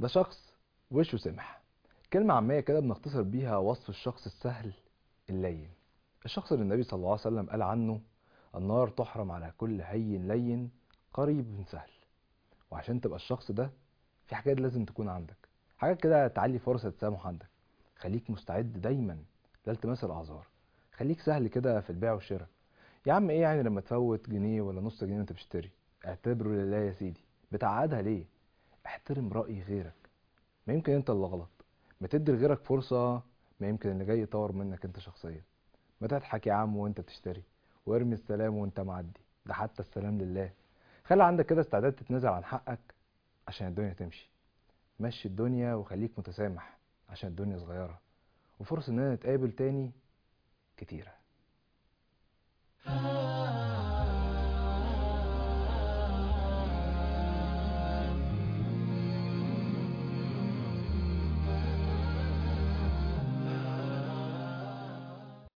ده شخص وشه سمح كلمة عامية كده بنختصر بيها وصف الشخص السهل اللين الشخص اللي النبي صلى الله عليه وسلم قال عنه النار تحرم على كل هين لين قريب سهل وعشان تبقى الشخص ده في حاجات لازم تكون عندك حاجات كده تعلي فرص التسامح عندك خليك مستعد دايما لالتماس الاعذار خليك سهل كده في البيع والشراء يا عم ايه يعني لما تفوت جنيه ولا نص جنيه وانت بتشتري اعتبره لله يا سيدي بتعقدها ليه احترم رأي غيرك ما يمكن انت اللي غلط ما تدي لغيرك فرصة ما يمكن اللي جاي يطور منك انت شخصيا ما تضحك يا عم وانت بتشتري وارمي السلام وانت معدي ده حتى السلام لله خلي عندك كده استعداد تتنازل عن حقك عشان الدنيا تمشي مشي الدنيا وخليك متسامح عشان الدنيا صغيرة وفرص اننا نتقابل تاني كتيرة